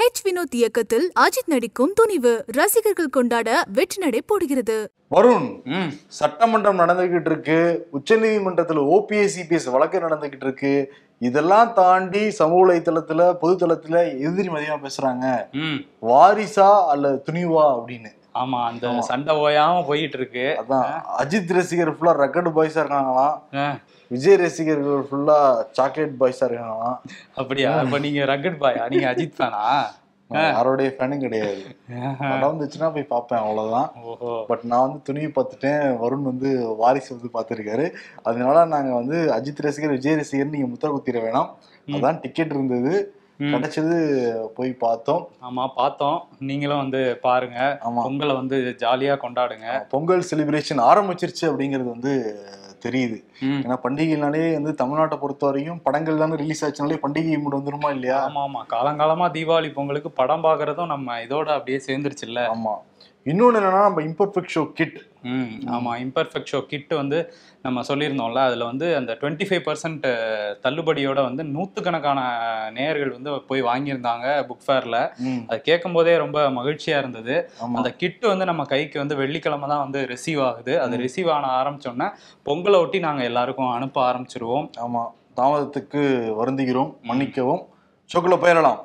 H Vinoth இயக்கத்தில் அஜித் நடிக்கும் துணிவு ரசிகர்கள் கொண்டாட வெற்றி நடை போடுகிறது வருண் ம் சட்டமன்றம் நடந்துகிட்டு இருக்கு உச்சநீதிமன்றத்துல ஓபிஎஸ் சிபிஎஸ் வழக்கு நடந்துகிட்டு இருக்கு இதெல்லாம் தாண்டி சமூக வலைத்தளத்துல பொதுத்தளத்துல எதிரி மதியமா பேசுறாங்க ம் வாரிசா அல்ல துணிவா அப்படின்னு ஆமா அந்த சண்டை ஓயாம போயிட்டு இருக்கு அதான் அஜித் ரசிகர் ஃபுல்லா ரெக்கர்டு பாய்ஸா இருக்காங்களாம் ஆ, விஜய் ரசிகர்கள் ஃபுல்லா சாக்லேட் பாய்ஸா இருக்காங்களாம் அப்படியா இப்ப நீங்க ரக்கட் பாயா நீங்க அஜித் ஃபேனா நான் யாரோடைய ஃபேனும் கிடையாது படம் வந்துச்சுன்னா போய் பார்ப்பேன் அவ்வளவுதான் ஓஹோ பட் நான் வந்து துணியை பார்த்துட்டேன் வருண் வந்து வாரிசு வந்து பார்த்துருக்காரு அதனால நாங்க வந்து அஜித் ரசிகர் விஜய் ரசிகர் நீங்க முத்திர குத்திர வேணாம் அதான் டிக்கெட் இருந்தது ம். கிடைச்சது போய் பார்த்தோம் ஆமா பார்த்தோம் நீங்களும் வந்து பாருங்க ஆமா பொங்கலை வந்து ஜாலியா கொண்டாடுங்க பொங்கல் செலிப்ரேஷன் ஆரம்பிச்சிருச்சு அப்படிங்கிறது வந்து தெரியுது ம். ஏன்னா பண்டிகைனாலே வந்து தமிழ்நாட்டை பொறுத்த வரையும் படங்கள் தானே ரிலீஸ் ஆச்சுனாலே பண்டிகை மூடு வந்துருமா இல்லையா ஆமா ஆமா காலங்காலமா தீபாவளி பொங்கலுக்கு படம் பாக்குறதும் நம்ம இதோட அப்படியே சேர்ந்துருச்சுல்ல ஆமா இன்னொன்னு என்னன்னா நம்ம இம்பர்ஃபெக்ட் ஷோ கிட் ம் ஆமா இம்பர்ஃபெக்ட் ஷோ கிட் வந்து நம்ம சொல்லியிருந்தோம்ல அதுல வந்து அந்த டுவெண்ட்டி ஃபைவ் பர்சன்ட் தள்ளுபடியோட வந்து நூத்துக்கணக்கான நேயர்கள் வந்து போய் வாங்கியிருந்தாங்க புக் ஃபேர்ல அது கேட்கும் போதே ரொம்ப மகிழ்ச்சியா இருந்தது ஆமா அந்த கிட் வந்து நம்ம கைக்கு வந்து வெள்ளிக்கிழமை தான் வந்து ரிசீவ் ஆகுது அது ரிசீவ் ஆன ஆரம்பிச்சோன்னே பொங்கலை ஒட்டி நாங்க எல்லாருக்கும் அனுப்ப ஆரம்பிச்சிருவோம் ஆமா தாமதத்துக்கு வருந்துகிறோம் மன்னிக்கவும் ஷோக்குள்ள போயிடலாம்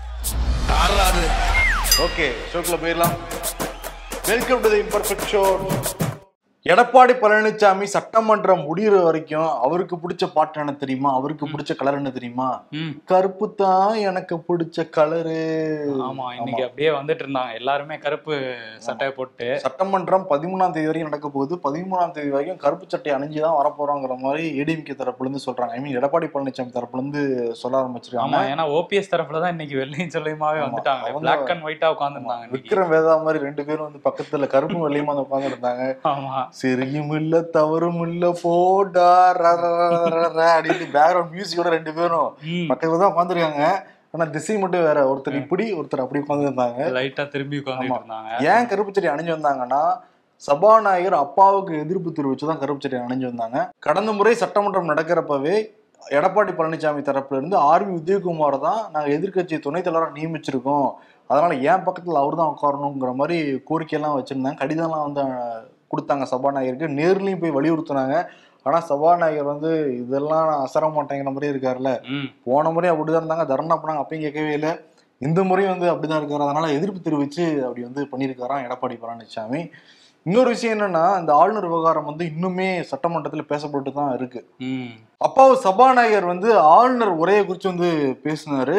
ஓகே ஷோக்குள்ள போயிடலாம் welcome to the imperfect show Edappadi Palaniswami சட்டமன்றம் முடியிற வரைக்கும் அவருக்கு பிடிச்ச பாட்டு என்ன தெரியுமா அவருக்கு பிடிச்ச கலர் என்ன தெரியுமா ம் கருப்பு தான் எனக்கு பிடிச்ச கலரு ஆமா இன்னைக்கு அப்படியே வந்துட்டு இருந்தாங்க எல்லாருமே கருப்பு சட்டையை போட்டு சட்டமன்றம் பதிமூணாம் தேதி வரைக்கும் நடக்க போகுது பதிமூணாம் தேதி வரைக்கும் கருப்பு சட்டை அணிஞ்சு தான் வரப்போறோங்கிற மாதிரி ஏடிஎம்கே தரப்புல இருந்து சொல்றாங்க ஐ மீன் எடப்பாடி பழனிசாமி தரப்புல இருந்து சொல்ல ஆரம்பிச்சிருக்காங்க ஆமா ஏன்னா ஓபிஎஸ் தரப்புல தான் இன்னைக்கு வெள்ளையும் சொல்லியுமாவே ஆமா, வந்துட்டாங்க அவங்க- பிளாக் அண்ட் ஒயிட்டா உட்காந்துருந்தாங்க இன்னைக்கு விக்ரம் வேதா மாதிரி ரெண்டு பேரும் வந்து பக்கத்துல கருப்பும் வெள்ளையுமா வந்து உட்கார்ந்து இருந்தாங்க ஆமா சரியும் இல்ல தவறும் இல்ல போடா ர, ர, ர, ர, ர, ர அப்படின்னு பேக்ரவுண்ட் மியூசிக்கோட ரெண்டு பேரும் ம் பக்கத்துல தான் உட்காந்துருக்காங்க ஆனா திசை மட்டும் வேற ஒருத்தர் இப்படி ஒருத்தர் அப்படி உட்கார்ந்து இருந்தாங்க லைட்டா திரும்பி உட்காந்துட்டு ஆமா. இருந்தாங்க ஏன் கருப்பு சட்டை அணிஞ்சு வந்தாங்கன்னா சபாநாயகர் அப்பாவுக்கு எதிர்ப்பு தெரிவிச்சு தான் கருப்பு சட்டை அணிஞ்சு வந்தாங்க கடந்த முறை சட்டமன்றம் நடக்கிறப்பவே எடப்பாடி பழனிசாமி தரப்புல இருந்து ஆர்வி உதயகுமார் தான் நாங்க எதிர்க்கட்சி துணைத் தலைவராக நியமிச்சிருக்கோம் அதனால ஏன் பக்கத்துல அவர் தான் உட்காரணுங்கிற மாதிரி கோரிக்கையெல்லாம் வச்சிருந்தாங்க கடிதம்லாம் வந்து அஹ், கொடுத்தாங்க சபாநாயகருக்கு நேர்லயும் போய் வலியுறுத்தினாங்க ஆனா சபாநாயகர் வந்து இதெல்லாம் நான் அசர மாட்டேங்கிற மாதிரி இருக்காருல்ல ம் போன முறையும் அப்படிதான் இருந்தாங்க தர்ணா பண்ணாங்க அப்பயும் கேட்கவே இல்லை இந்த முறையும் வந்து அப்படிதான் இருக்காரு அதனால எதிர்ப்பு தெரிவிச்சு அப்படி வந்து பண்ணியிருக்காராம் எடப்பாடி பழனிசாமி இன்னொரு விஷயம் என்னன்னா இந்த ஆளுநர் விவகாரம் வந்து இன்னுமே சட்டமன்றத்துல பேசப்பட்டு தான் இருக்கு ம் அப்பாவு சபாநாயகர் வந்து ஆளுநர் உரையை குறித்து வந்து பேசினாரு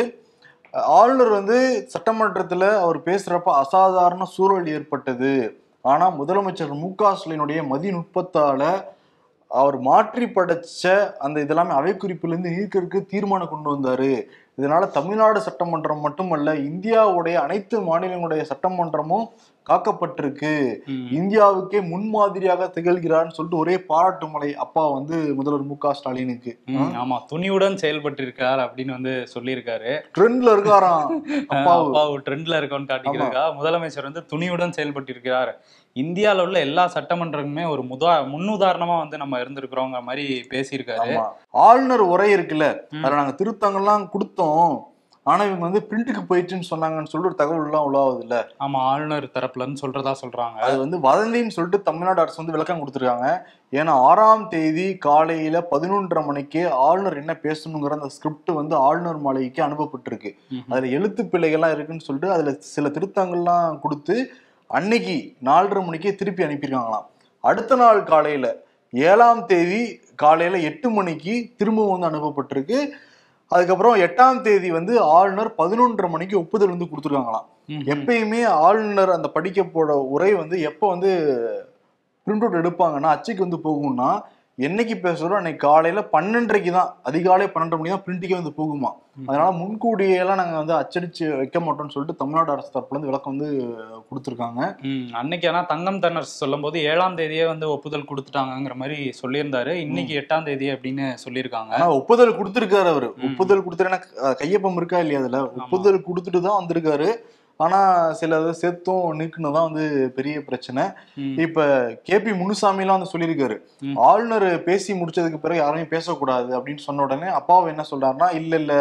ஆளுநர் வந்து சட்டமன்றத்துல அவர் பேசுறப்ப அசாதாரண சூழல் ஏற்பட்டது ஆனா முதலமைச்சர் மு க ஸ்டாலினுடைய மதிநுட்பத்தால அவர் மாற்றி படைச்ச அந்த இதெல்லாமே அவை குறிப்பிலிருந்து நீக்கிறதுக்கு தீர்மானம் கொண்டு வந்தாரு இதனால தமிழ்நாடு சட்டமன்றம் மட்டுமல்ல இந்தியாவுடைய அனைத்து மாநிலங்களுடைய சட்டமன்றமும் காக்கப்பட்டிருக்கு ம். இந்தியாவுக்கே முன்மாதிரியாக திகழ்கிறார்னு சொல்லிட்டு ஒரே பாராட்டு மலை அப்பா வந்து முதல்வர் மு க ஸ்டாலினுக்கு ம், ஆமா துணிவுடன் செயல்பட்டு இருக்கார் அப்படின்னு வந்து சொல்லியிருக்காரு ட்ரெண்ட்ல இருக்காராம் அப்பாவு அப்பாவு ட்ரெண்ட்ல இருக்கோன்னு காட்டிக்கிறதுக்கா முதலமைச்சர் வந்து துணிவுடன் செயல்பட்டு இருக்கிறார் இந்தியால உள்ள எல்லா சட்டமன்றங்களுமே ஒரு முதா முன்னுதாரணமா வந்து நம்ம இருந்திருக்கிறோங்கிற மாதிரி பேசியிருக்காரு ஆமா ஆளுநர் உரை இருக்குல்ல ம். அதுல நாங்க திருத்தங்கள்லாம் கொடுத்தோம் ஆனா இவங்க வந்து பிரிண்ட்டுக்கு போயிடுச்சுன்னு சொன்னாங்கன்னு சொல்லிட்டு ஒரு தகவல் எல்லாம் உலாவுது இல்ல ஆமா ஆளுநர் தரப்புல இருந்து சொல்றதா சொல்றாங்க அது வந்து வதந்தின்னு சொல்லிட்டு தமிழ்நாடு அரசு வந்து விளக்கம் கொடுத்துருக்காங்க ஏன்னா ஆறாம் தேதி காலையில பதினொன்றரை மணிக்கு ஆளுநர் என்ன பேசணுங்கிற அந்த ஸ்கிரிப்ட் வந்து ஆளுநர் மாளிகைக்கு அனுப்பப்பட்டிருக்கு ம்ஹும். அதுல எழுத்து பிழைகள்லாம் இருக்குன்னு சொல்லிட்டு அதுல சில திருத்தங்கள்லாம் கொடுத்து அன்னைக்கு நாலரை மணிக்கே திருப்பி அனுப்பியிருக்காங்களாம் அடுத்த நாள் காலையில ஏழாம் தேதி காலையில எட்டு மணிக்கு திரும்பவும் வந்து அனுப்பப்பட்டிருக்கு அதுக்கப்புறம் எட்டாம் தேதி வந்து ஆளுநர் பதினொன்றரை மணிக்கு ஒப்புதல் வந்து கொடுத்துருக்காங்களாம் ம்ஹும். எப்பயுமே ஆளுநர் அந்த படிக்க போட உரை வந்து எப்போ வந்து பிரிண்ட் அவுட் எடுப்பாங்கன்னா அச்சுக்கு வந்து போகும்னா என்னைக்கு பேசுறோம் அன்னைக்கு காலையில பன்னெண்டரைக்கு தான் அதிகாலை பன்னெண்டரை மணி தான் பிரிண்ட்டுக்கே வந்து போகுமா அதனால முன்கூடியே எல்லாம் நாங்க வந்து அச்சடிச்சு வைக்க மாட்டோம்னு சொல்லிட்டு தமிழ்நாடு அரசு தரப்புல இருந்து விளக்கம் வந்து கொடுத்துருக்காங்க ம், அன்னைக்கு ஆனா தங்கம் தென்னரசு சொல்லும் போது ஏழாம் தேதியே வந்து ஒப்புதல் கொடுத்துட்டாங்கங்கிற மாதிரி சொல்லியிருந்தாரு இன்னைக்கு எட்டாம் தேதி அப்படின்னு சொல்லியிருக்காங்க ஆனா ஒப்புதல் கொடுத்திருக்காரு அவரு ம். ஒப்புதல் கொடுத்துருன்னா கையொப்பம் இருக்கா இல்லையா அதுல ஒப்புதல் கொடுத்துட்டு தான் வந்திருக்காரு ஆனா சில இதை சேர்த்தும் நீக்குனதான் வந்து பெரிய பிரச்சனை ம், இப்ப கேபி முனுசாமி எல்லாம் வந்து சொல்லியிருக்காரு ம். ஆளுநர் பேசி முடிச்சதுக்கு பிறகு யாரையும் பேசக்கூடாது அப்படின்னு சொன்ன உடனே அப்பாவை என்ன சொல்றாருன்னா இல்ல இல்ல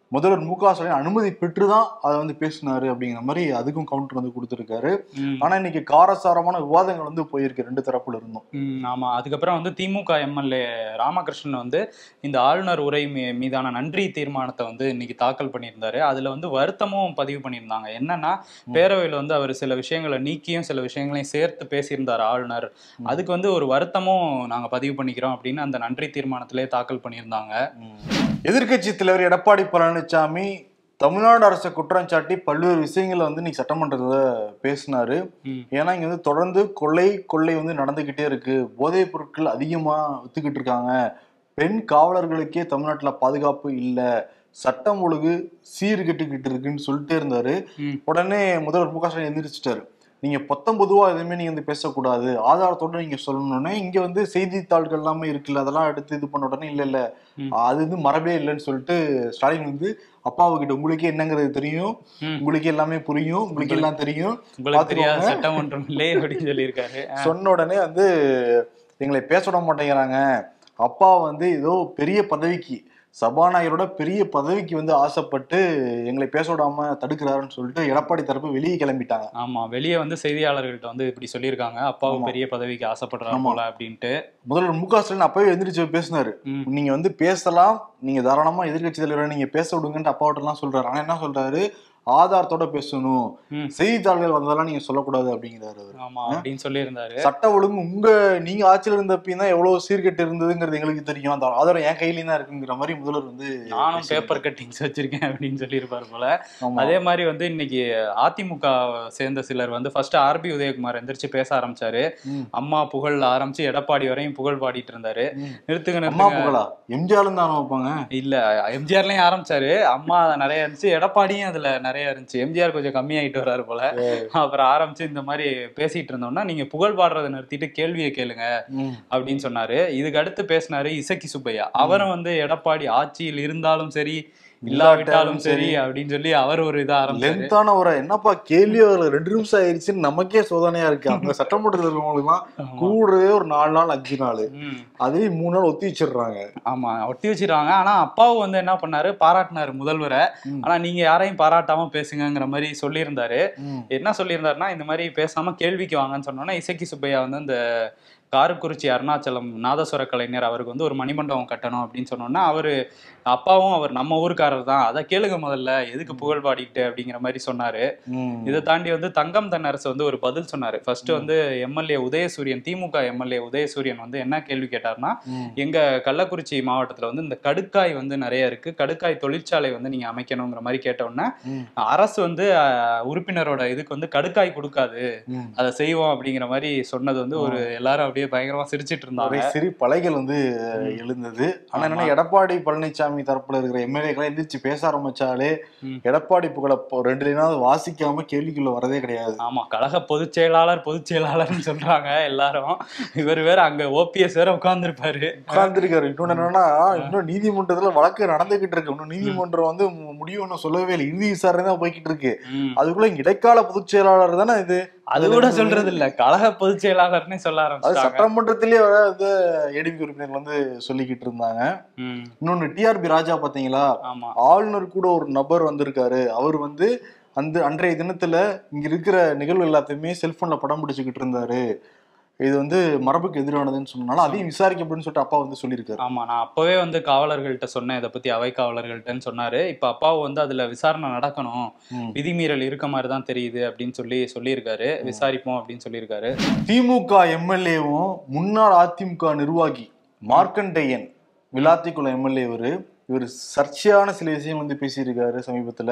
முதல்வர் மு க ஸ்டாலின் அனுமதி பெற்று தான் அதை வந்து பேசினாரு அப்படிங்கிற மாதிரி அதுக்கும் கவுண்டர் வந்து கொடுத்துருக்காரு ம். ஆனா இன்னைக்கு காரசாரமான விவாதங்கள் வந்து போயிருக்கு ரெண்டு தரப்புல இருந்தும் ம், ஆமா அதுக்கப்புறம் வந்து திமுக எம்எல்ஏ ராமகிருஷ்ணன் வந்து இந்த ஆளுநர் உரை மீ- மீதான நன்றி தீர்மானத்தை வந்து இன்னைக்கு தாக்கல் பண்ணியிருந்தாரு அதுல வந்து வருத்தமும் பதிவு பண்ணியிருந்தாங்க என்னன்னா பேரவையில வந்து அவர் சில விஷயங்களை நீக்கியும் சில விஷயங்களையும் சேர்த்து பேசியிருந்தார் ஆளுநர் அதுக்கு வந்து ஒரு வருத்தமும் நாங்க பதிவு பண்ணிக்கிறோம் அப்படின்னு அந்த நன்றி தீர்மானத்திலே தாக்கல் பண்ணியிருந்தாங்க எதிர்க்கட்சி தலைவர் எடப்பாடி பழனிசாமி தமிழ்நாடு அரசை குற்றம் சாட்டி பல்வேறு விஷயங்களை வந்து இன்னைக்கு சட்டமன்றத்துல பேசினாரு ம். ஏன்னா இங்க வந்து தொடர்ந்து கொள்ளை கொள்ளை வந்து நடந்துகிட்டே இருக்கு போதைப் பொருட்கள் அதிகமா வித்துக்கிட்டு இருக்காங்க பெண் காவலர்களுக்கே தமிழ்நாட்டுல பாதுகாப்பு இல்ல சட்டம் ஒழுங்கு சீர்கெட்டுக்கிட்டு இருக்குன்னு சொல்லிட்டே இருந்தாரு ம். உடனே முதல்வர் மு க ஸ்டாலின் எந்திரிச்சிட்டாரு நீங்க பொத்தம்பொதுவா எதுவுமே நீங்க வந்து பேசக்கூடாது ஆதாரத்தோட நீங்க சொல்லணும்னே இங்க வந்து செய்தித்தாள்கள் எல்லாமே இருக்குல்ல அதெல்லாம் எடுத்து இது பண்ண உடனே இல்ல இல்ல ம். அது வந்து மரபே இல்லைன்னு சொல்லிட்டு ஸ்டாலின் வந்து அப்பாவுக்கிட்ட உங்களுக்கே என்னங்கிறது தெரியும் ம். உங்களுக்கு எல்லாமே புரியும் உங்களுக்கு எல்லாம் தெரியும் உங்களுக்கு தெரியாத பாத்துக்கோங்க. சட்டம் ஒன்றும் இல்லை அப்படின்னு சொல்லியிருக்காரு சொன்ன உடனே வந்து எங்களை பேச விட மாட்டேங்கிறாங்க அப்பா வந்து ஏதோ பெரிய பதவிக்கு சபாநாயகரோட பெரிய பதவிக்கு வந்து ஆசைப்பட்டு எங்களை பேச விடாம தடுக்கிறாருன்னு சொல்லிட்டு எடப்பாடி தரப்பு வெளியே கிளம்பிட்டாங்க ஆமா வெளியே வந்து செய்தியாளர்கள்ட்ட வந்து இப்படி சொல்லியிருக்காங்க அப்பாவும் ஆமா. பெரிய பதவிக்கு ஆசைப்படுறாங்க ஆமா. போல அப்படின்ட்டு முதல்வர் மு க ஸ்டாலின் அப்பவே எந்திரிச்சு பேசினாரு ம். நீங்க வந்து பேசலாம் நீங்க தாராளமா எதிர்க்கட்சி தலைவரை நீங்க பேச விடுங்கன்ட்டு அப்பாவிட்ட எல்லாம் சொல்றாரு ஆனா என்ன சொல்றாரு ஆதாரத்தோட பேசணும் ம். செய்தித்தாள்கள் வந்ததெல்லாம் நீங்க சொல்லக்கூடாது அப்படிங்கிறாரு அவரு ஆமா அப்படின்னு சொல்லியிருந்தாரு சட்ட ஒழுங்கு உங்க நீங்க ஆட்சியில இருந்தப்பயும் தான் எவ்வளவு சீர்கெட்டு இருந்ததுங்கிறது எங்களுக்கு தெரியும் அந்த ஆதாரம் என் கையிலயும் தான் இருக்குங்கிற மாதிரி முதல்வர் வந்து நானும் பேசியிருக்காரு. பேப்பர் கட்டிங்ஸ் வச்சிருக்கேன் அப்படின்னு சொல்லியிருப்பாரு போல ஆமா. அதே மாதிரி வந்து இன்னைக்கு அதிமுக சேர்ந்த சிலர் வந்து ஃபர்ஸ்ட் ஆர்பி உதயகுமார் எந்திரிச்சு பேச ஆரம்பிச்சாரு ம். அம்மா புகழ் ஆரம்பிச்சு எடப்பாடி வரையும் புகழ் பாடிட்டு இருந்தாரு ம். நிறுத்துங்க அம்மா நிறுத்துங்க புகழா எம்ஜிஆர் தான் வைப்பாங்க இல்ல எம்ஜிஆர்லயும் ஆரம்பிச்சாரு அம்மா நிறைய இருந்துச்சு எடப்பாடியும் அதுல நிறைய இருந்துச்சு எம்ஜிஆர் கொஞ்சம் கம்மியாயிட்டு வர்றாரு போல அப்புறம் ஆரம்பிச்சு இந்த மாதிரி பேசிட்டு இருந்தோம்னா நீங்க புகழ் பாடுறதை நிறுத்திட்டு கேள்வியை கேளுங்க ம். அப்படின்னு சொன்னாரு இதுக்கு அடுத்து பேசினாரு இசக்கி சுப்பையா அவரும் வந்து எடப்பாடி ஆட்சியில் இருந்தாலும் சரி இல்லாவிட்டாலும் சரி அப்படின்னு சொல்லி அவர் ஒரு இதா ஆரம்பிச்சாரு லென்த்தான ஒரு என்னப்பா கேள்வி ஒரு ரெண்டு நிமிஷம் ஆயிடுச்சுன்னு நமக்கே சோதனையா இருக்கு அவங்க சட்டமன்றத்தில் இருக்கவங்களுக்கு கூடவே ஒரு நாலு நாள் அஞ்சு நாள் ம். அதையும் மூணு நாள் ஒத்தி வச்சிடுறாங்க ஆமா ஒட்டி வச்சிருவாங்க ஆனா அப்பாவும் வந்து என்ன பண்ணாரு பாராட்டினாரு முதல்வரை ம். ஆனா நீங்க யாரையும் பாராட்டாம பேசுங்கங்கிற மாதிரி சொல்லியிருந்தாரு ம். என்ன சொல்லியிருந்தாருன்னா இந்த மாதிரி பேசாம கேள்விக்கு வாங்கன்னு சொன்னோன்னா இசக்கி சுப்பையா வந்து இந்த காரக்குறிச்சி அருணாச்சலம் நாதஸ்வர கலைஞர் அவருக்கு வந்து ஒரு மணிமண்டபம் கட்டணும் அப்படின்னு சொன்னோன்னா அவரு அப்பாவும் அவர் நம்ம ஊருக்காரர் தான் அதை கேளுங்க முதல்ல எதுக்கு புகழ் பாடிக்கிட்டு அப்படிங்கிற மாதிரி சொன்னாரு ம். இதை தாண்டி வந்து தங்கம் தென்னரசு வந்து ஒரு பதில் சொன்னாரு ஃபர்ஸ்ட் வந்து எம்எல்ஏ உதயசூரியன் திமுக எம்எல்ஏ உதயசூரியன் வந்து என்ன கேள்வி கேட்டாருன்னா ம். எங்க கள்ளக்குறிச்சி மாவட்டத்துல வந்து இந்த கடுக்காய் வந்து நிறைய இருக்கு கடுக்காய் தொழிற்சாலை வந்து நீங்க அமைக்கணுங்கிற மாதிரி கேட்ட உடனே ம். அரசு வந்து அஹ், உறுப்பினரோட இதுக்கு வந்து கடுக்காய் கொடுக்காது ம். அதை செய்வோம் அப்படிங்கிற மாதிரி சொன்னது வந்து ஒரு எல்லாரும் அப்படியே பயங்கரமா சிரிச்சிட்டு இருந்தாங்க ஒரே சிறு பலைகள் வந்து எழுந்தது ஆனா என்னன்னா எடப்பாடி பழனிசாமி தரப்புல இருக்கிற எம்எல்ஏக்களை எந்திரிச்சு பேச ஆரம்பிச்சாலே ம். எடப்பாடி புகழ பொ- ரெண்டு லைனாவது வாசிக்காம கேள்விக்குள்ள வரதே கிடையாது ஆமா கழக பொதுச் செயலாளர் பொதுச் செயலாளர்னு சொல்றாங்க எல்லாரும் இவர் வேற அங்க ஓபிஎஸ் வேற உட்கார்ந்துருப்பாரு உட்கார்ந்துருக்காரு இன்னொன்னு என்னன்னா இன்னும் நீதிமன்றத்துல வழக்கு நடந்துகிட்டு இருக்கு இன்னும் நீதிமன்றம் வந்து மு- முடிவு ஒன்றும் சொல்லவே இல்லை இறுதி விசாரணை தான் போய்கிட்டு இருக்கு அதுக்குள்ள இங்க இடைக்கால பொதுச் செயலாளர் தானே இது அது கூட சொல்றது இல்ல கழக பொதுச் செயலாளர்னே சொல்ல அது ஆரம்பிச்சிட்டாங்க சட்டமன்றத்திலேயே வர வந்து ஏடிபி உறுப்பினர்கள் வந்து சொல்லிக்கிட்டு இருந்தாங்க ம், இன்னொன்னு டிஆர்பி ராஜா பாத்தீங்களா ஆமா ஆளுநர் கூட ஒரு நபர் வந்திருக்காரு அவர் வந்து அந்த அன்றைய தினத்துல இங்க இருக்கிற நிகழ்வு எல்லாத்தையுமே செல்போன்ல படம் பிடிச்சுக்கிட்டு இருந்தாரு இது வந்து மரபுக்கு எதிரானதுன்னு சொன்னாலும் அதையும் விசாரிக்கப்படும் சொல்லிட்டு அப்பா வந்து சொல்லியிருக்காரு ஆமா நான் அப்பவே வந்து காவலர்கள்ட்ட சொன்னேன் இதை பத்தி அவை காவலர்கள்ட்டன்னு சொன்னாரு இப்ப அப்பாவும் வந்து அதுல விசாரணை நடக்கணும் ம். விதிமீறல் இருக்க மாதிரி தான் தெரியுது அப்படின்னு சொல்லி சொல்லியிருக்காரு விசாரிப்போம் அப்படின்னு சொல்லியிருக்காரு திமுக எம்எல்ஏவும் முன்னாள் அதிமுக நிர்வாகி மார்க்கண்டேயன் விளாத்திக்குளம் எம்எல்ஏ இவரு இவர் சர்ச்சையான சில விஷயம் வந்து பேசியிருக்காரு சமீபத்துல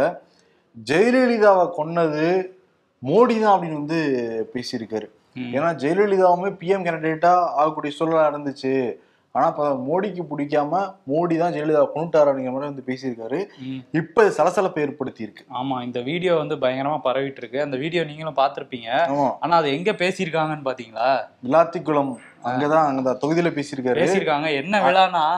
ஜெயலலிதாவை கொன்னது மோடி தான் அப்படின்னு வந்து பேசியிருக்காரு ம். ஏன்னா ஜெயலலிதாவுமே பிஎம் கேண்டிடேட்டா ஆகக்கூடிய சூழலா இருந்துச்சு ஆனா இப்ப மோடிக்கு பிடிக்காம மோடி தான் ஜெயலலிதாவை கொண்டுட்டாரு அப்படிங்கிற மாதிரி வந்து பேசியிருக்காரு ம். இப்ப இது சலசலப்பை ஏற்படுத்தி இருக்கு ஆமா இந்த வீடியோ வந்து பயங்கரமா பரவிட்டு இருக்கு அந்த வீடியோ நீங்களும் பார்த்திருப்பீங்க ஆமா ஆனா அது எங்க பேசியிருக்காங்கன்னு பாத்தீங்களா விளாத்திக்குளம் அங்கதான் அங்க தொகுதியில பேசியிருக்காரு பேசியிருக்காங்க என்ன விழானா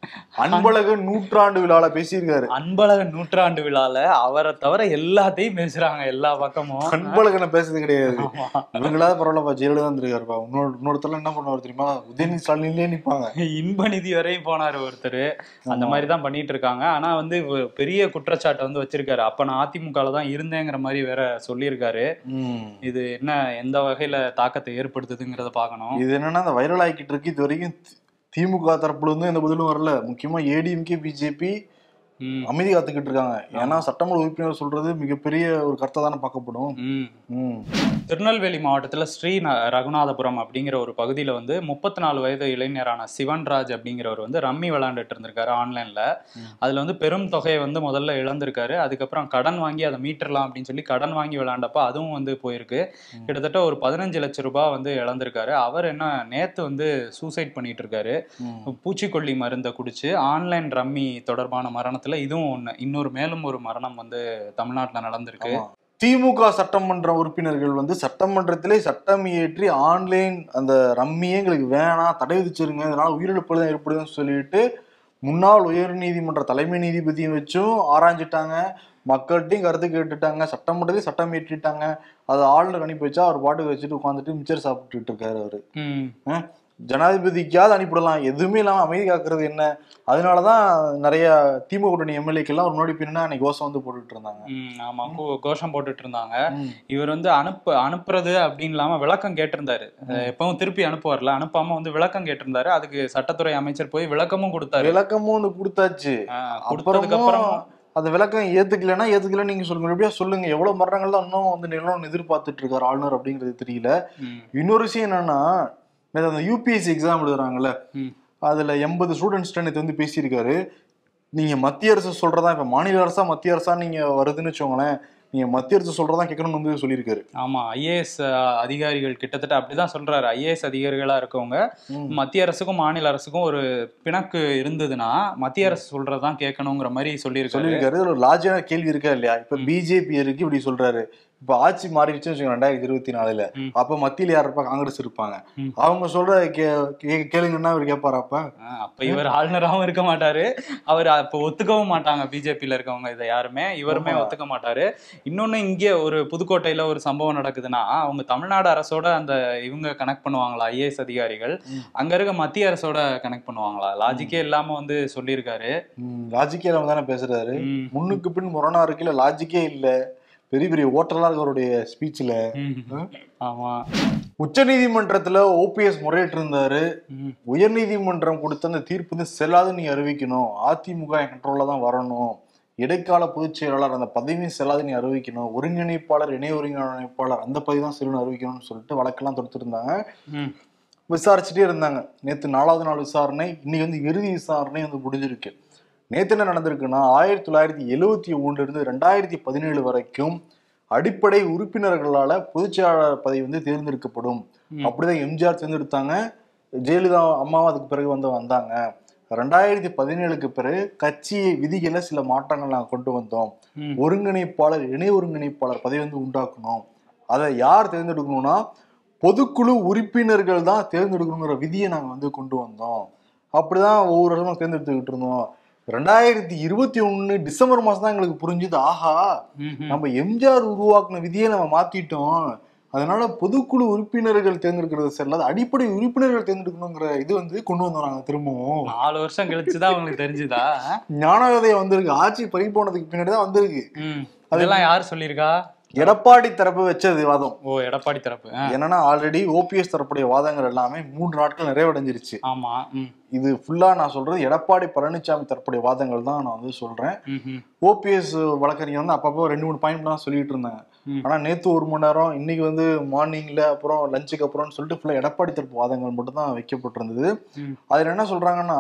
அன்பழகன் நூற்றாண்டு விழால பேசியிருக்காரு அன்பழகன் நூற்றாண்டு விழால அவரை தவிர எல்லாத்தையும் பேசுறாங்க எல்லா பக்கமும் அன்பழகனை பேசுறது கிடையாது ஆமா. இவங்களாவது பரவாயில்லப்பா ஜெயலலிதா இருந்திருக்காருப்பா இன்னொரு இன்னொருத்தர என்ன பண்ணுவார் தெரியுமா உதயநிதி ஸ்டாலின்லயே நிப்பாங்க இன்ப நிதி வரையும் போனாரு ஒருத்தர் அந்த மாதிரி தான் பண்ணிட்டு இருக்காங்க ஆனா வந்து இவர் பெரிய குற்றச்சாட்டை வந்து வச்சிருக்காரு அப்ப நான் அதிமுகல தான் இருந்தேங்கிற மாதிரி வேற சொல்லியிருக்காரு ம். இது என்ன எந்த வகையில தாக்கத்தை ஏற்படுத்துதுங்கிறத பார்க்கணும் இது என்னன்னா அந்த வைரல் ஆகிட்டு இருக்கு இது வரைக்கும் தி- திமுக தரப்புல இருந்து எந்த பதிலும் வரல முக்கியமா ஏடிஎம்கே பிஜேபி ம், அமைதி காத்துக்கிட்டு இருக்காங்க ஏன்னா சட்டமன்ற உறுப்பினர் சொல்றது மிகப்பெரிய ஒரு கருத்தை தானே பார்க்கப்படும் ம். ம். திருநெல்வேலி மாவட்டத்துல ஸ்ரீ ந- ரகுநாதபுரம் அப்படிங்கிற ஒரு பகுதியில வந்து முப்பத்தி நாலு வயது இளைஞரான சிவன்ராஜ் அப்படிங்கிறவர் வந்து ரம்மி விளையாண்டுட்டு இருந்திருக்காரு ஆன்லைன்ல அதுல வந்து பெரும் தொகையை வந்து முதல்ல இழந்திருக்காரு அதுக்கப்புறம் கடன் வாங்கி அதை மீட்டரலாம் அப்படின்னு சொல்லி கடன் வாங்கி விளையாண்டப்ப அதுவும் வந்து போயிருக்கு கிட்டத்தட்ட ஒரு பதினஞ்சு லட்சம் ரூபாய் வந்து இழந்திருக்காரு அவர் என்ன நேத்து வந்து சூசைட் பண்ணிட்டு இருக்காரு ம். பூச்சிக்கொல்லி மருந்தை குடிச்சு ஆன்லைன் ரம்மி தொடர்பான மரணத்துல இதுவும் ஒண்ணு இன்னொரு மேலும் ஒரு மரணம் வந்து தமிழ்நாட்டுல நடந்திருக்கு ஆமா. திமுக சட்டமன்ற உறுப்பினர்கள் வந்து சட்டமன்றத்திலே சட்டம் இயற்றி ஆன்லைன் அந்த ரம்மியே எங்களுக்கு வேணாம் தடை விதிச்சிருங்க இதனால உயிரிழப்பு தான் ஏற்படுதுன்னு சொல்லிட்டு முன்னாள் உயர்நீதிமன்ற தலைமை நீதிபதியை வச்சும் ஆராய்ஞ்சிட்டாங்க மக்கள்கிட்டையும் கருத்து கேட்டுட்டாங்க சட்டமன்றத்தையும் சட்டம் இயற்றிட்டாங்க அதை ஆளுநர் அனுப்பி வச்சா அவர் பாட்டுக்கு வச்சுட்டு உட்காந்துட்டு மிச்சர் சாப்பிட்டுட்டு இருக்காரு அவரு ம் அஹ் ஜனாதிபதிக்காவது அனுப்பிடலாம் எதுவுமே இல்லாம அமைதி காக்குறது என்ன அதனாலதான் நிறைய திமுக கூட்டணி எம்எல்ஏக்கெல்லாம் ஒரு முன்னாடி பின்னா அன்னைக்கு கோஷம் வந்து போட்டுட்டு இருந்தாங்க ம், ஆமா கோ- கோஷம் போட்டுட்டு இருந்தாங்க ம். இவர் வந்து அனுப்பு அனுப்புறது அப்படின்னு இல்லாம விளக்கம் கேட்டிருந்தாரு அஹ் எப்பவும் திருப்பி அனுப்புவார்ல அனுப்பாம வந்து விளக்கம் கேட்டிருந்தாரு அதுக்கு சட்டத்துறை அமைச்சர் போய் விளக்கமும் கொடுத்தாரு விளக்கமும் வந்து கொடுத்தாச்சு அஹ் கொடுத்ததுக்கு அப்புறமும் அப்புறம் அந்த விளக்கம் ஏத்துக்கலைன்னா ஏத்துக்கல நீங்க சொல்லுங்க எப்படியா சொல்லுங்க எவ்வளவு மரணங்கள் தான் இன்னும் வந்து நிலம் எதிர்பார்த்துட்டு இருக்காரு ஆளுநர் அப்படிங்கிறது தெரியல ம், இன்னொரு விஷயம் என்னன்னா நேத்து அந்த யூபிஎஸ்சி எக்ஸாம் எழுதுறாங்கல்ல ம். அதுல எண்பது ஸ்டூடெண்ட்ஸ்ட்ட நேத்து வந்து பேசியிருக்காரு நீங்க மத்திய அரசு சொல்றதா இப்ப மாநில அரசா மத்திய அரசா நீங்க வருதுன்னு வச்சுக்கோங்களேன் நீங்க மத்திய அரசு சொல்றதா கேட்கணும்னு வந்து சொல்லியிருக்காரு ஆமா ஐஏஎஸ் அதிகாரிகள் கிட்டத்தட்ட அப்படிதான் சொல்றாரு ஐஏஎஸ் அதிகாரிகளா இருக்கவங்க ம். மத்திய அரசுக்கும் மாநில அரசுக்கும் ஒரு பிணக்கு இருந்ததுன்னா மத்திய அரசு சொல்றதுதான் கேட்கணுங்கிற மாதிரி சொல்லியிருக்காரு சொல்லியிருக்காரு இதுல ஒரு லாஜியான கேள்வி இருக்கா இல்லையா இப்ப பிஜேபி இருக்கு இப்படி சொல்றாரு இப்ப ஆட்சி மாறிடுச்சுன்னு வச்சுக்கோங்க ரெண்டாயிரத்தி இருபத்தி நாலுல ம். அப்ப மத்தியில யார் இருப்பா காங்கிரஸ் இருப்பாங்க ம். அவங்க சொல்ற கே- கே- கேளுங்கன்னா அவர் கேட்பாரா அப்ப ஆஹ் அப்ப இவர் ஆளுநராகவும் இருக்க மாட்டாரு அவர் அப்ப ஒத்துக்கவும் மாட்டாங்க பிஜேபியில இருக்கவங்க இதை யாருமே இவருமே ஆமா. ஒத்துக்க மாட்டாரு இன்னொன்னு இங்கே ஒரு புதுக்கோட்டையில ஒரு சம்பவம் நடக்குதுன்னா அவங்க தமிழ்நாடு அரசோட அந்த இவங்க கனெக்ட் பண்ணுவாங்களா ஐஏஎஸ் அதிகாரிகள் ம். அங்க இருக்க மத்திய அரசோட கனெக்ட் பண்ணுவாங்களா லாஜிக்கே இல்லாம வந்து சொல்லியிருக்காரு லாஜிக்கே இல்லாம தானே பேசுறாரு ம். முன்னுக்கு பின் முரணா இருக்குல்ல லாஜிக்கே இல்ல பெரிய பெரிய ஓட்டலா இருக்கு அவருடைய ஸ்பீச்ல ம். ஆமா உச்ச நீதிமன்றத்துல ஓபிஎஸ் முறையிட்டு இருந்தாரு ம். உயர் நீதிமன்றம் கொடுத்த அந்த தீர்ப்பு வந்து செல்லாதுன்னு நீ அறிவிக்கணும் அதிமுக என் கண்ட்ரோல்ல தான் வரணும் இடைக்கால பொதுச் செயலாளர் அந்த பதவியும் செல்லாது நீ அறிவிக்கணும் ஒருங்கிணைப்பாளர் இணை ஒருங்கிணைப்பாளர் அந்த பதவி தான் செல்லுன்னு அறிவிக்கணும்னு சொல்லிட்டு வழக்கெல்லாம் தொடுத்திருந்தாங்க ம். விசாரிச்சுட்டே இருந்தாங்க நேத்து நாலாவது நாள் விசாரணை இன்னைக்கு வந்து இறுதி விசாரணை வந்து முடிஞ்சிருக்கு நேத்து என்ன நடந்திருக்குன்னா ஆயிரத்தி தொள்ளாயிரத்தி எழுவத்தி ஒண்ணுல இருந்து ரெண்டாயிரத்தி பதினேழு வரைக்கும் அடிப்படை உறுப்பினர்களால பொதுச் செயலாளர் பதவி வந்து தேர்ந்தெடுக்கப்படும் ம். அப்படிதான் எம்ஜிஆர் தேர்ந்தெடுத்தாங்க ஜெயலலிதா அம்மாவும் அதுக்கு பிறகு வந்து வந்தாங்க ரெண்டாயிரத்தி பதினேழுக்கு பிறகு கட்சி விதிகளை சில மாற்றங்கள் நாங்கள் கொண்டு வந்தோம் ம். ஒருங்கிணைப்பாளர் இணை ஒருங்கிணைப்பாளர் பதவி வந்து உண்டாக்கணும் அதை யார் தேர்ந்தெடுக்கணும்னா பொதுக்குழு உறுப்பினர்கள் தான் தேர்ந்தெடுக்கணுங்கிற விதியை நாங்கள் வந்து கொண்டு வந்தோம் அப்படிதான் ஒவ்வொரு வருஷமும் தேர்ந்தெடுத்துக்கிட்டு இருந்தோம் ரெண்டாயிரத்தி இருபத்தி ஒண்ணு டிசம்பர் மாசம் தான் எங்களுக்கு புரிஞ்சுது ஆஹா ம். நம்ம எம்ஜிஆர் உருவாக்குன விதியை நம்ம மாத்திட்டோம் அதனால பொதுக்குழு உறுப்பினர்கள் தேர்ந்தெடுக்கிறது சரியில்ல அடிப்படை உறுப்பினர்கள் தேர்ந்தெடுக்கணுங்கிற இது வந்து கொண்டு வந்தோம் நாங்க திரும்பவும் நாலு வருஷம் கழிச்சுதான் அவங்களுக்கு தெரிஞ்சுதா ஞானோதயம் வந்திருக்கு ஆட்சி பறி போனதுக்கு பின்னாடி தான் வந்திருக்கு ம். அதெல்லாம் யார் சொல்லியிருக்கா எடப்பாடி தரப்பு வச்சது வாதம் ஓ எடப்பாடி தரப்பு ஆ. என்னன்னா ஆல்ரெடி ஓபிஎஸ் தரப்புடைய வாதங்கள் எல்லாமே மூன்று நாட்கள் நிறைவடைஞ்சிருச்சு ஆமா ம் இது ஃபுல்லா நான் சொல்றது எடப்பாடி பழனிசாமி தரப்புடைய வாதங்கள் தான் நான் வந்து சொல்றேன் ம் ம் ஓபிஎஸ் வழக்கறிஞர் வந்து அப்பப்போ ரெண்டு மூணு பாயிண்ட் தான் சொல்லிட்டு இருந்தாங்க ம். ஆனா நேத்து ஒரு மணி நேரம் இன்னைக்கு வந்து மார்னிங்ல அப்புறம் லஞ்சுக்கு அப்புறம்னு சொல்லிட்டு ஃபுல்லா எடப்பாடி தரப்பு வாதங்கள் மட்டும் தான் வைக்கப்பட்டிருந்தது ம். அதுல என்ன சொல்றாங்கன்னா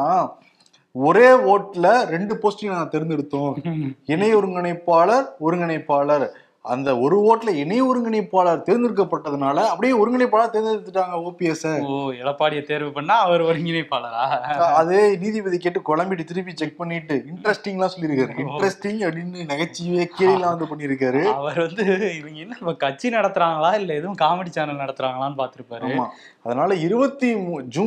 ஒரே ஓட்டுல ரெண்டு போஸ்டிங் நாங்க தேர்ந்தெடுத்தோம் ம். இணை ஒருங்கிணைப்பாளர் ஒருங்கிணைப்பாளர் அந்த ஒரு ஓட்டுல இணை ஒருங்கிணைப்பாளர் தேர்ந்தெடுக்கப்பட்டதுனால அப்படியே ஒருங்கிணைப்பாளர் தேர்ந்தெடுத்துட்டாங்க ஓபிஎஸ் ஓ எடப்பாடியை தேர்வு பண்ணா அவர் ஒருங்கிணைப்பாளரா அதே நீதிபதி கேட்டு குழம்பிட்டு திருப்பி செக் பண்ணிட்டு இன்ட்ரெஸ்டிங்லாம் சொல்லியிருக்காரு இன்ட்ரெஸ்டிங் அப்படின்னு நகைச்சுவையே கேள்விலாம் வந்து பண்ணியிருக்காரு அவர் வந்து இவங்க என்ன இப்ப கட்சி நடத்துறாங்களா இல்ல எதுவும் காமெடி சேனல் நடத்துறாங்களான்னு பாத்திருப்பாரு ஆமா அதனால இருபத்தி மூ- ஜூன்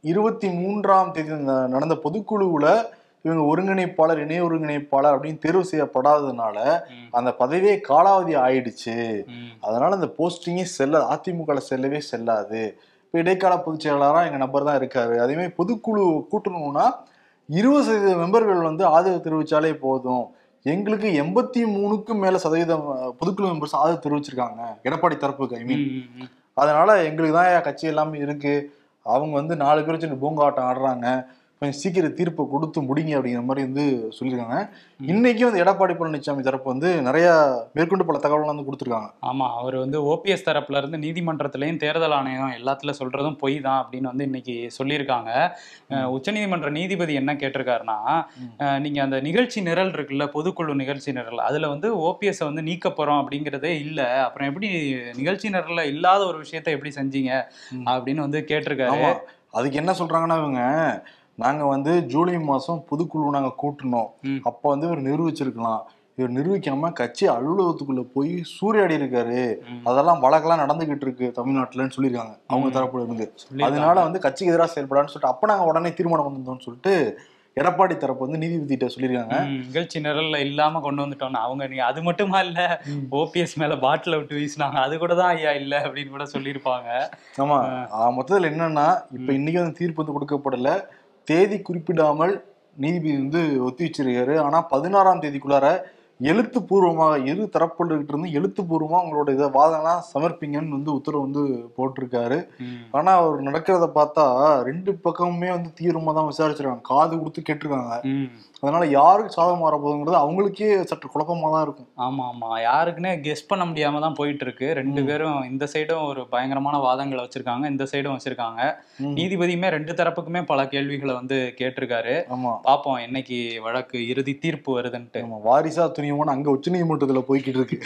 இருபத்தி மூன்றாம் தேதி ந- நடந்த பொதுக்குழுவுல இவங்க ஒருங்கிணைப்பாளர் இணை ஒருங்கிணைப்பாளர் அப்படின்னு தேர்வு செய்யப்படாததுனால ம். அந்த பதவியே காலாவதி ஆயிடுச்சு ம். அதனால அந்த போஸ்டிங்கே செல்ல அதிமுக செல்லவே செல்லாது இப்போ இடைக்கால பொதுச் செயலாளராக எங்க நபர் தான் இருக்காரு அதே மாதிரி பொதுக்குழு கூட்டணும்னா இருபது சதவீத மெம்பர்கள் வந்து ஆதரவு தெரிவிச்சாலே போதும் எங்களுக்கு எண்பத்தி மூணுக்கும் மேல சதவீதம் அஹ், பொதுக்குழு மெம்பர்ஸ் ஆதரவு தெரிவிச்சிருக்காங்க எடப்பாடி தரப்புக்கு ஐ மீன் ம், ம், ம். அதனால எங்களுக்கு தான் கட்சி எல்லாமே இருக்கு அவங்க வந்து நாலு பேர் வச்சு பூங்காட்டம் ஆடுறாங்க கொஞ்சம் சீக்கிரம் தீர்ப்பை கொடுத்து முடிங்க அப்படிங்கிற மாதிரி வந்து சொல்லியிருக்காங்க இன்னைக்கும் வந்து எடப்பாடி பழனிசாமி தரப்பு வந்து நிறைய மேற்கொண்டு பல தகவல்கள் வந்து கொடுத்துருக்காங்க ஆமா அவர் வந்து ஓபிஎஸ் தரப்புல இருந்து நீதிமன்றத்திலையும் தேர்தல் ஆணையம் எல்லாத்துல சொல்றதும் பொய் தான் அப்படின்னு வந்து இன்னைக்கு சொல்லியிருக்காங்க அஹ் உச்சநீதிமன்ற நீதிபதி என்ன கேட்டிருக்காருன்னா அஹ் நீங்க அந்த நிகழ்ச்சி நிரல் இருக்குல்ல பொதுக்குழு நிகழ்ச்சி நிரல் அதுல வந்து ஓபிஎஸ் வந்து நீக்க போறோம் அப்படிங்கிறதே இல்ல அப்புறம் எப்படி நிகழ்ச்சி நிரல்ல இல்லாத ஒரு விஷயத்த எப்படி செஞ்சீங்க அப்படின்னு வந்து கேட்டிருக்காரு ஆமா அதுக்கு என்ன சொல்றாங்கன்னா இவங்க நாங்க வந்து ஜூலை மாசம் பொதுக்குழு நாங்க கூட்டணும் ம். அப்ப வந்து இவர் நிரூபிச்சிருக்கலாம் இவர் நிரூபிக்காம கட்சி அலுவலகத்துக்குள்ள போய் சூறையாடி இருக்காரு ம். அதெல்லாம் வழக்கெல்லாம் நடந்துகிட்டு இருக்கு தமிழ்நாட்டுலன்னு சொல்லியிருக்காங்க அவங்க ம். தரப்புல இருந்து சொல்லியிருக்காங்க. அதனால வந்து கட்சிக்கு எதிராக செயல்படான்னு சொல்லிட்டு அப்ப நாங்க உடனே தீர்மானம் வந்திருந்தோம்னு சொல்லிட்டு எடப்பாடி தரப்பு வந்து நீதிபதிகிட்ட சொல்லியிருக்காங்க ம், நிகழ்ச்சி நிரல்ல இல்லாம கொண்டு வந்துட்டோம்னா அவங்க நீ அது மட்டுமா இல்ல ஓபிஎஸ் மேல பாட்டில விட்டு வீசினாங்க அது கூட தான் ஐயா இல்ல அப்படின்னு கூட சொல்லியிருப்பாங்க ஆமா ஆ, மொத்தத்துல என்னன்னா இப்ப இன்னைக்கு வந்து தீர்ப்பு வந்து கொடுக்கப்படல தேதி குறிப்பிடாமல் நீதிபதி வந்து ஒத்தி வச்சிருக்காரு ஆனா பதினாறாம் தேதிக்குள்ளார எழுத்துப்பூர்வமாக இரு தரப்புகிட்ட இருந்து எழுத்துப்பூர்வமா உங்களோட இதை வாதம்லாம் சமர்ப்பிங்கன்னு வந்து உத்தரவு வந்து போட்டிருக்காரு ம். ஆனா அவர் நடக்கிறத பார்த்தா ரெண்டு பக்கமுமே வந்து தீவிரமா தான் விசாரிச்சிருக்காங்க காது கொடுத்து கேட்டிருக்காங்க ம். அதனால யாருக்கு சாதகம் மாற போகுதுங்கிறது அவங்களுக்கே சற்று குழப்பமா தான் இருக்கும் ஆமா ஆமா யாருக்குன்னே கெஸ் பண்ண முடியாம தான் போயிட்டு இருக்கு ரெண்டு பேரும் இந்த சைடும் ஒரு பயங்கரமான வாதங்களை வச்சிருக்காங்க இந்த சைடும் வச்சிருக்காங்க ம். நீதிபதியுமே ரெண்டு தரப்புக்குமே பல கேள்விகளை வந்து கேட்டிருக்காரு ஆமா பாப்போம் என்னைக்கு வழக்கு இறுதி தீர்ப்பு வருதுன்ட்டு ஆமா வாரிசா துணியமான அங்க உச்ச நீதிமன்றத்துல போய்கிட்டு இருக்கு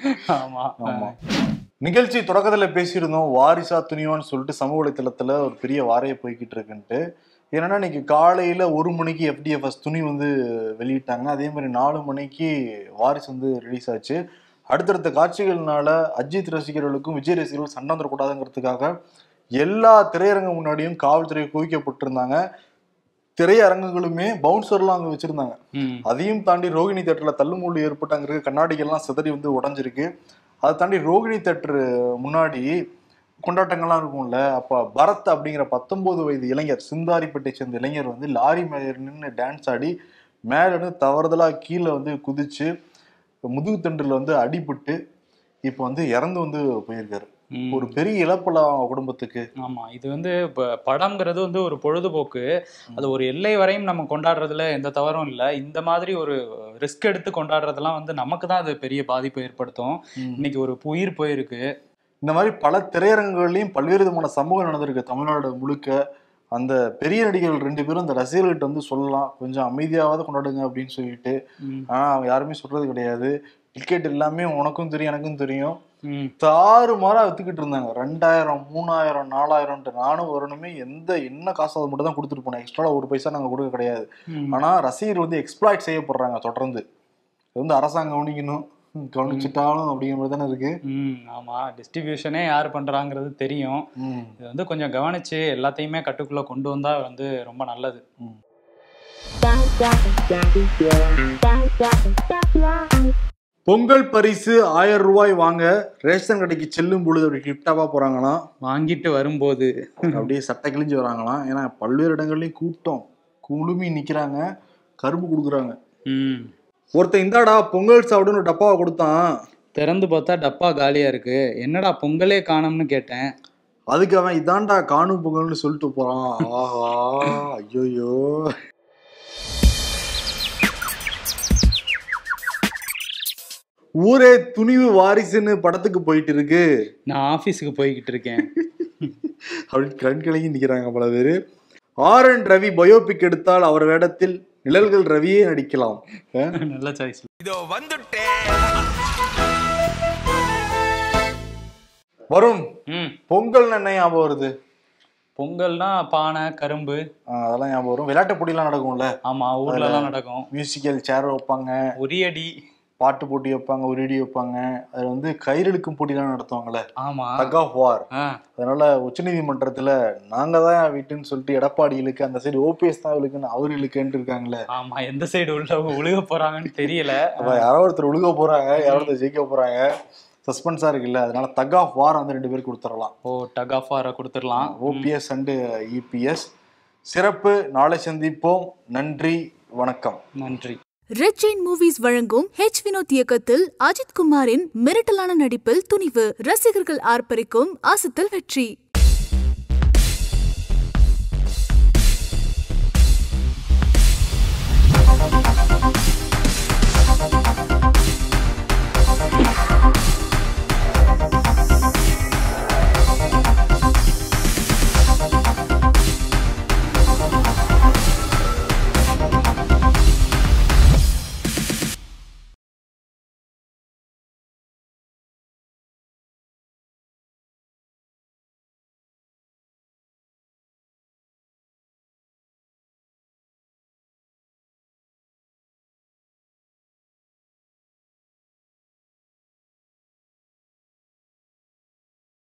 ஆமா ஆமா நிகழ்ச்சி தொடக்கத்துல பேசியிருந்தோம் வாரிசா துணிவான்னு சொல்லிட்டு சமூக வலைத்தளத்துல ஒரு பெரிய வாரையை போய்கிட்டு இருக்குன்ட்டு ஏன்னா இன்னைக்கு காலையில ஒரு மணிக்கு எஃப்டிஎஃப்எஸ் துணி வந்து வெளியிட்டாங்க அதே மாதிரி நாலு மணிக்கு வாரிசு வந்து ரிலீஸ் ஆச்சு அடுத்தடுத்த காட்சிகள்னால அஜித் ரசிகர்களுக்கும் விஜய் ரசிகர்களுக்கும் சண்டை வந்துடக்கூடாதுங்கிறதுக்காக எல்லா திரையரங்கு முன்னாடியும் காவல்துறை குவிக்கப்பட்டிருந்தாங்க திரையரங்குகளுமே பவுன்சர்லாம் அங்க வச்சிருந்தாங்க ம். அதையும் தாண்டி ரோகிணி தேட்டர்ல தள்ளுமுள்ளு ஏற்பட்டு அங்க இருக்க கண்ணாடிகள்லாம் சிதறி வந்து உடஞ்சிருக்கு அதை தாண்டி ரோகிணி தேட்டர் முன்னாடி கொண்டாட்டங்கள்லாம் இருக்கும்ல அப்ப பரத் அப்படிங்கிற பத்தொன்பது வயது இளைஞர் சிந்தாரிப்பேட்டை சேர்ந்த இளைஞர் வந்து லாரி மேல நின்று டான்ஸ் ஆடி மேல இருந்து தவறுதலா கீழே வந்து குதிச்சு முதுகு தண்டுல வந்து அடிபட்டு இப்போ வந்து இறந்து வந்து போயிருக்காரு ம். ஒரு பெரிய இழப்புல அவங்க குடும்பத்துக்கு ஆமா இது வந்து இப்ப படம்ங்கிறது வந்து ஒரு பொழுதுபோக்கு அது ஒரு எல்லை வரையும் நம்ம கொண்டாடுறதுல எந்த தவறும் இல்லை இந்த மாதிரி ஒரு ரிஸ்க் எடுத்து கொண்டாடுறதெல்லாம் வந்து நமக்கு தான் அது பெரிய பாதிப்பை ஏற்படுத்தும் இன்னைக்கு ஒரு உயிர் போயிருக்கு இந்த மாதிரி பல திரையரங்குகள்லையும் பல்வேறு விதமான சமூகம் நடந்திருக்கு தமிழ்நாடு முழுக்க அந்த பெரிய நடிகர்கள் ரெண்டு பேரும் அந்த ரசிகர்கள்ட்ட வந்து சொல்லலாம் கொஞ்சம் அமைதியாவது கொண்டாடுங்க அப்படின்னு சொல்லிட்டு ம். ஆனா அவங்க யாருமே சொல்றது கிடையாது டிக்கெட் எல்லாமே உனக்கும் தெரியும் எனக்கும் தெரியும் ம். தாறு மாறா வித்துக்கிட்டு இருந்தாங்க ரெண்டாயிரம் மூணாயிரம் நாலாயிரம்ட்டு நானும் வரணுமே எந்த என்ன காசு அதை மட்டும் தான் கொடுத்துட்டு போனேன் எக்ஸ்ட்ரா ஒரு பைசா நாங்க கொடுக்க கிடையாது ம். ஆனா ரசிகர் வந்து எக்ஸ்ப்ளாய்ட் செய்யப்படுறாங்க தொடர்ந்து இது வந்து அரசாங்கம் கவனிக்கணும் ம், கவனிச்சுட்டாலும் அப்படிங்கிற மாதிரி தானே இருக்கு ம் ஆமா டிஸ்ட்ரிபியூஷனே யார் பண்றாங்கிறது தெரியும் ம் இது வந்து கொஞ்சம் கவனிச்சு எல்லாத்தையுமே கட்டுக்குள்ள கொண்டு வந்தா வந்து ரொம்ப நல்லது பொங்கல் பரிசு ஆயிரம் ரூபாய் வாங்க ரேஷன் கடைக்கு செல்லும் பொழுது அப்படி கிஃப்டாவா போறாங்களாம் வாங்கிட்டு வரும்போது அப்படியே சட்டை கிழிஞ்சு வராங்களாம் ஏன்னா பல்வேறு இடங்கள்லயும் கூட்டம் குழுமி நிக்கிறாங்க கரும்பு கொடுக்குறாங்க ம் ஒருத்தன் இந்தாடா பொங்கல் சாப்பிடுன்னு ஒரு டப்பாவை கொடுத்தான் திறந்து பார்த்தா டப்பா காலியா இருக்கு என்னடா பொங்கலே காணோம்னு கேட்டேன் அதுக்கு அவன் இதான்டா காணும் பொங்கல்னு சொல்லிட்டு போறான் ஆஹா ஐயோயோ ஊரே துணிவு வாரிசுன்னு படத்துக்கு போயிட்டு இருக்கு நான் ஆபீஸுக்கு போய்கிட்டு இருக்கேன் அப்படின்னு கண் கலங்கி நிக்கிறாங்க பல பேரு ஆர் என் ரவி பயோபிக் எடுத்தால் அவர் வேடத்தில் நிழல்கள் ரவியே நடிக்கலாம் அஹ்? நல்ல சாய்ஸ் இதோ வந்துட்டேன் வருண் ம் பொங்கல் என்ன ஞாபகம் வருது பொங்கல்னா பானை கரும்பு ஆஹ் அதெல்லாம் ஞாபகம் வரும் விளையாட்டு போட்டிலாம் நடக்கும்ல ஆமா ஊர்ல எல்லாம் நடக்கும் மியூசிக்கல் சேர் வைப்பாங்க உரியடி பாட்டு போட்டி வைப்பாங்க ஒரு இடி வைப்பாங்க அதுல வந்து கயிறெடுக்கும் போட்டிலாம் நடத்துவாங்கல்ல ஆமா தக் ஆஃப் வார் ஆ, அதனால உச்சநீதிமன்றத்துல நாங்க தான் வீட்டுன்னு சொல்லிட்டு எடப்பாடி இழுக்கு அந்த சைடு ஓபிஎஸ் தான் இழுக்குன்னு அவர் இழுக்குன்ட்டு இருக்காங்களே ஆமா எந்த சைடு உள்ளவங்க உழுக போறாங்கன்னு தெரியல அப்ப யாரோ ஒருத்தர் உழுக போறாங்க யாரோ ஒருத்தர் ஜெயிக்க போறாங்க சஸ்பென்ஸா இருக்குல்ல அதனால தக் ஆஃப் வார் வந்து ரெண்டு பேர் கொடுத்துடலாம் ஓ டக் ஆஃப் ஆர கொடுத்துடலாம் ஓபிஎஸ் அண்டு இபிஎஸ் சிறப்பு நாளை சந்திப்போம் நன்றி வணக்கம் நன்றி ரெட் ஜெயின் மூவிஸ் வழங்கும் ஹெச் வினோத் இயக்கத்தில் அஜித் குமாரின் மிரட்டலான நடிப்பில் துணிவு ரசிகர்கள் ஆர்ப்பரிக்கும் ஆசத்தல் வெற்றி